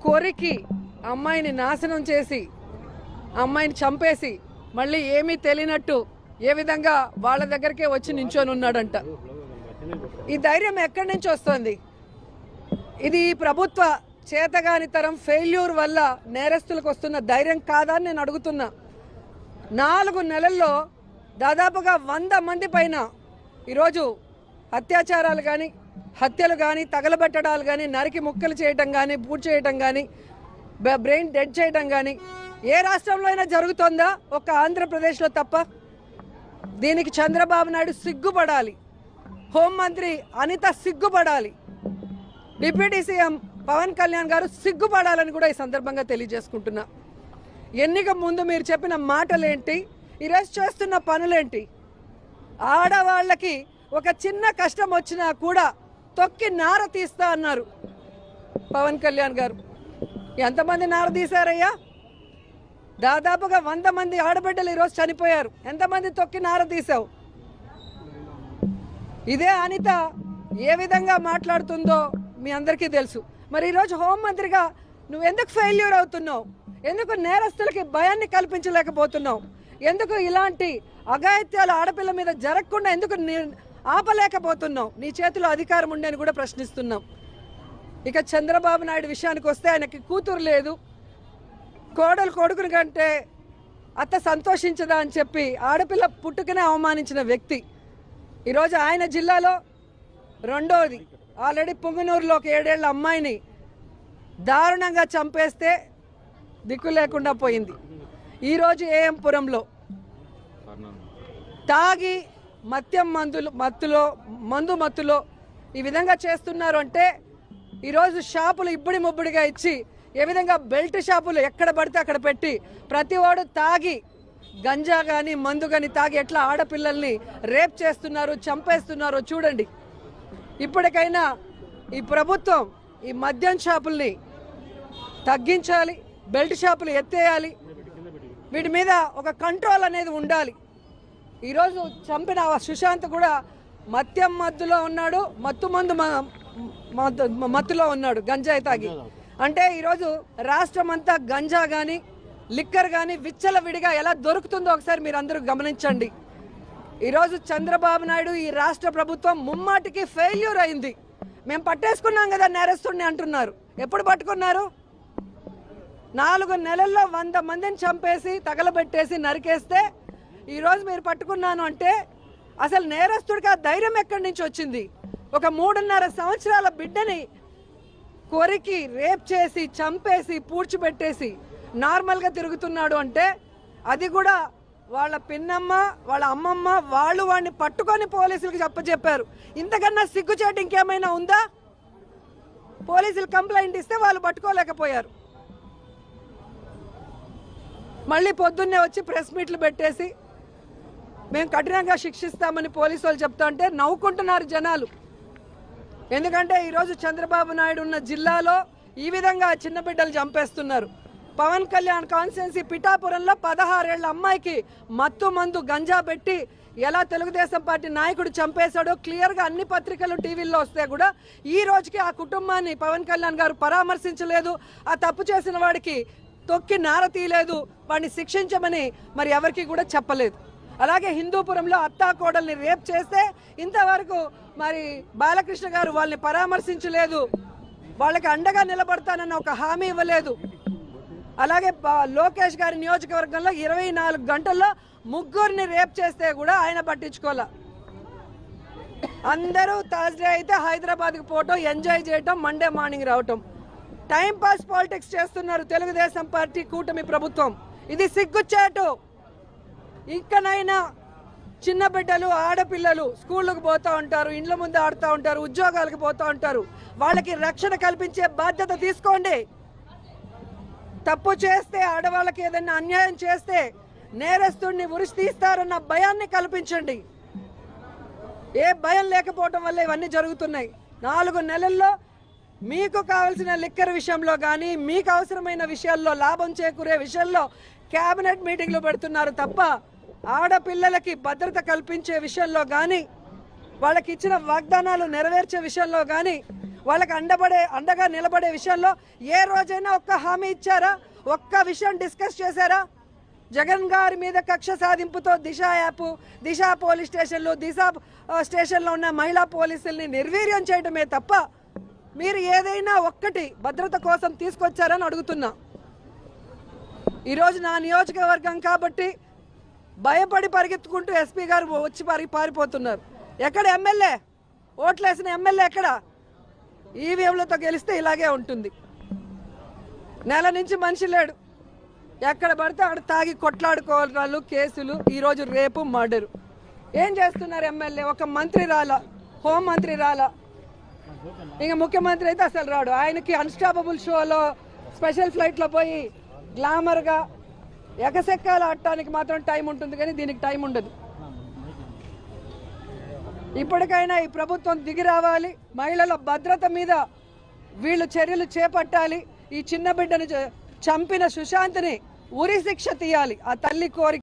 కొరికి అమ్మాయిని నాశనం చేసి అమ్మాయిని చంపేసి మళ్ళీ ఏమీ తెలియనట్టు ఏ విధంగా వాళ్ళ దగ్గరికే వచ్చి నించొని ఉన్నాడంట ఈ ధైర్యం ఎక్కడి నుంచి వస్తుంది ఇది ఈ ప్రభుత్వ చేతగానితరం ఫెయిల్యూర్ వల్ల నేరస్తులకు వస్తున్న ధైర్యం కాదా అని నేను అడుగుతున్నా నాలుగు నెలల్లో దాదాపుగా వంద మంది పైన ఈరోజు అత్యాచారాలు కానీ హత్యలు కానీ తగలబెట్టడాలు కానీ నరికి ముక్కలు చేయటం కానీ పూడ్ చేయటం కానీ బ- బ్రెయిన్ డెడ్ చేయటం కానీ ఏ రాష్ట్రంలో అయినా జరుగుతుందా ఒక ఆంధ్రప్రదేశ్లో తప్ప దీనికి చంద్రబాబు నాయుడు సిగ్గుపడాలి హోంమంత్రి అనిత సిగ్గుపడాలి డిప్యూటీ సీఎం పవన్ కళ్యాణ్ గారు సిగ్గుపడాలని కూడా ఈ సందర్భంగా తెలియజేసుకుంటున్నా ఎన్నిక ముందు మీరు చెప్పిన మాటలేంటి ఈరోజు చేస్తున్న పనులేంటి ఆడవాళ్ళకి ఒక చిన్న కష్టం వచ్చినా కూడా తొక్కి నార తీస్తా అన్నారు పవన్ కళ్యాణ్ గారు ఎంతమంది నార తీశారయ్యా దాదాపుగా వంద మంది ఆడబిడ్డలు ఈరోజు చనిపోయారు ఎంతమంది తొక్కి నార తీసావు ఇదే అనిత ఏ విధంగా మాట్లాడుతుందో మీ అందరికీ తెలుసు మరి ఈరోజు హోంమంత్రిగా నువ్వు ఎందుకు ఫెయిల్యూర్ అవుతున్నావు ఎందుకు నేరస్తులకి భయాన్ని కల్పించలేకపోతున్నావు ఎందుకు ఇలాంటి అఘాయిత్యాలు ఆడపిల్ల మీద జరగకుండా ఎందుకు ని- ఆపలేకపోతున్నావు నీ చేతిలో అధికారం ఉండి అని కూడా ప్రశ్నిస్తున్నాం ఇక చంద్రబాబు నాయుడు విషయానికి వస్తే ఆయనకి కూతురు లేదు కోడలు కొడుకుని కంటే అత్త సంతోషించదా అని చెప్పి ఆడపిల్ల పుట్టుకనే అవమానించిన వ్యక్తి ఈరోజు ఆయన జిల్లాలో రెండోది ఆల్రెడీ పుంగనూరులో ఒక ఏడేళ్ల అమ్మాయిని దారుణంగా చంపేస్తే దిక్కు లేకుండా పోయింది ఈరోజు ఏఎంపురంలో తాగి మద్యం మందులు మత్తులో మందు మత్తులో ఈ విధంగా చేస్తున్నారు అంటే ఈరోజు షాపులు ఇబ్బడి ముబ్బడిగా ఇచ్చి ఏ విధంగా బెల్ట్ షాపులు ఎక్కడ పడితే అక్కడ పెట్టి ప్రతి వాడు తాగి గంజా కానీ మందు కానీ తాగి ఎట్లా ఆడపిల్లల్ని రేప్ చేస్తున్నారు చంపేస్తున్నారో చూడండి ఇప్పటికైనా ఈ ప్రభుత్వం ఈ మద్యం షాపుల్ని తగ్గించాలి బెల్ట్ షాపులు ఎత్తేయాలి వీటి మీద ఒక కంట్రోల్ అనేది ఉండాలి ఈరోజు చంపిన ఆ సుశాంత్ కూడా మద్యం మత్తులో ఉన్నాడు మత్తు మందు మ- మత్తు- మత్తులో ఉన్నాడు గంజాయి తాగి అంటే ఈరోజు రాష్ట్రం అంతా గంజా కానీ లిక్కర్ కానీ విచ్చల విడిగా ఎలా దొరుకుతుందో ఒకసారి మీరు అందరూ గమనించండి ఈరోజు చంద్రబాబు నాయుడు ఈ రాష్ట్ర ప్రభుత్వం ముమ్మాటికి ఫెయిల్యూర్ అయింది మేము పట్టేసుకున్నాం కదా నేరస్తుడిని అంటున్నారు ఎప్పుడు పట్టుకున్నారు నాలుగు నెలల్లో వంద మందిని చంపేసి తగలబెట్టేసి నరికేస్తే ఈరోజు మీరు పట్టుకున్నాను అంటే అసలు నేరస్తుడికి ఆ ధైర్యం ఎక్కడి నుంచి వచ్చింది ఒక మూడున్నర సంవత్సరాల బిడ్డని కొరికి రేప్ చేసి చంపేసి పూడ్చిపెట్టేసి నార్మల్గా తిరుగుతున్నాడు అంటే అది కూడా వాళ్ళ పిన్నమ్మ వాళ్ళ అమ్మమ్మ వాళ్ళు వాడిని పట్టుకొని పోలీసులకు చెప్పచెప్పారు ఇంతకన్నా సిగ్గుచేటు ఇంకేమైనా ఉందా పోలీసులు కంప్లైంట్ ఇస్తే వాళ్ళు పట్టుకోలేకపోయారు మళ్ళీ పొద్దున్నే వచ్చి ప్రెస్ మీట్లు పెట్టేసి మేము కఠినంగా శిక్షిస్తామని పోలీసు వాళ్ళు చెప్తా ఉంటే నవ్వుకుంటున్నారు జనాలు ఎందుకంటే ఈరోజు చంద్రబాబు నాయుడు ఉన్న జిల్లాలో ఈ విధంగా చిన్న బిడ్డలు చంపేస్తున్నారు పవన్ కళ్యాణ్ కాన్స్టిట్యున్సీ పిఠాపురంలో పదహారేళ్ల అమ్మాయికి మత్తు మందు గంజా పెట్టి ఎలా తెలుగుదేశం పార్టీ నాయకుడు చంపేశాడో క్లియర్గా అన్ని పత్రికలు టీవీల్లో వస్తే కూడా ఈ రోజుకి ఆ కుటుంబాన్ని పవన్ కళ్యాణ్ గారు పరామర్శించలేదు ఆ తప్పు చేసిన వాడికి తొక్కి నార తీయలేదు వాడిని శిక్షించమని మరి ఎవరికి కూడా చెప్పలేదు అలాగే హిందూపురంలో అత్తా కోడల్ని రేప్ చేస్తే ఇంతవరకు మరి బాలకృష్ణ గారు వాళ్ళని పరామర్శించలేదు వాళ్ళకి అండగా నిలబడతానన్న ఒక హామీ ఇవ్వలేదు అలాగే ప- లోకేష్ గారి నియోజకవర్గంలో ఇరవై నాలుగు గంటల్లో ముగ్గురిని రేప్ చేస్తే కూడా ఆయన పట్టించుకోలే అందరూ థర్స్డే అయితే హైదరాబాద్కి పోవటం ఎంజాయ్ చేయటం మండే మార్నింగ్ రావటం టైం పాస్ పాలిటిక్స్ చేస్తున్నారు తెలుగుదేశం పార్టీ కూటమి ప్రభుత్వం ఇది సిగ్గుచేటు ఇంకనైనా చిన్న బిడ్డలు ఆడపిల్లలు స్కూళ్ళకు పోతూ ఉంటారు ఇండ్ల ముందు ఆడుతూ ఉంటారు ఉద్యోగాలకు పోతూ ఉంటారు వాళ్ళకి రక్షణ కల్పించే బాధ్యత తీసుకోండి తప్పు చేస్తే ఆడవాళ్ళకి ఏదైనా అన్యాయం చేస్తే నేరస్తుడిని ఉరిసి తీస్తారన్న భయాన్ని కల్పించండి ఏ భయం లేకపోవడం వల్ల ఇవన్నీ జరుగుతున్నాయి నాలుగు నెలల్లో మీకు కావలసిన లిక్కర్ విషయంలో కానీ మీకు అవసరమైన విషయాల్లో లాభం చేకూరే విషయంలో కేబినెట్ మీటింగ్లు పెడుతున్నారు తప్ప ఆడపిల్లలకి భద్రత కల్పించే విషయంలో కానీ వాళ్ళకి ఇచ్చిన వాగ్దానాలు నెరవేర్చే విషయంలో కానీ వాళ్ళకి అండబడే అండగా నిలబడే విషయంలో ఏ రోజైనా ఒక్క హామీ ఇచ్చారా ఒక్క విషయం డిస్కస్ చేశారా జగన్ గారి మీద కక్ష సాధింపుతో దిశ యాప్ దిశ పోలీస్ స్టేషన్లు దిశ ఆ, స్టేషన్లో ఉన్న మహిళా పోలీసుల్ని నిర్వీర్యం చేయడమే తప్ప మీరు ఏదైనా ఒక్కటి భద్రత కోసం తీసుకొచ్చారని అడుగుతున్నా ఈరోజు నా నియోజకవర్గం కాబట్టి భయపడి పరిగెత్తుకుంటూ ఎస్పీ గారు వచ్చి పరి పారిపోతున్నారు ఎక్కడ ఎమ్మెల్యే ఓట్లేసిన ఎమ్మెల్యే ఎక్కడ ఈవీఎంలతో గెలిస్తే ఇలాగే ఉంటుంది నెల నుంచి మనిషి లేడు ఎక్కడ పడితే అక్కడ తాగి కొట్లాడుకోవడాలు కేసులు ఈరోజు రేపు మర్డరు ఏం చేస్తున్నారు ఎమ్మెల్యే ఒక మంత్రి రాలా హోం మంత్రి రాలా ఇంకా ముఖ్యమంత్రి అయితే అసలు రాడు ఆయనకి అన్స్టాపబుల్ షోలో స్పెషల్ ఫ్లైట్లో పోయి గ్లామర్గా ఎగసెక్కాలు ఆడటానికి మాత్రం టైం ఉంటుంది కానీ దీనికి టైం ఉండదు ఇప్పటికైనా ఈ ప్రభుత్వం దిగి రావాలి మహిళల భద్రత మీద వీళ్ళు చర్యలు చేపట్టాలి ఈ చిన్న బిడ్డను చ- చంపిన సుశాంత్ని ఉరి శిక్ష తీయాలి ఆ తల్లి కోరిక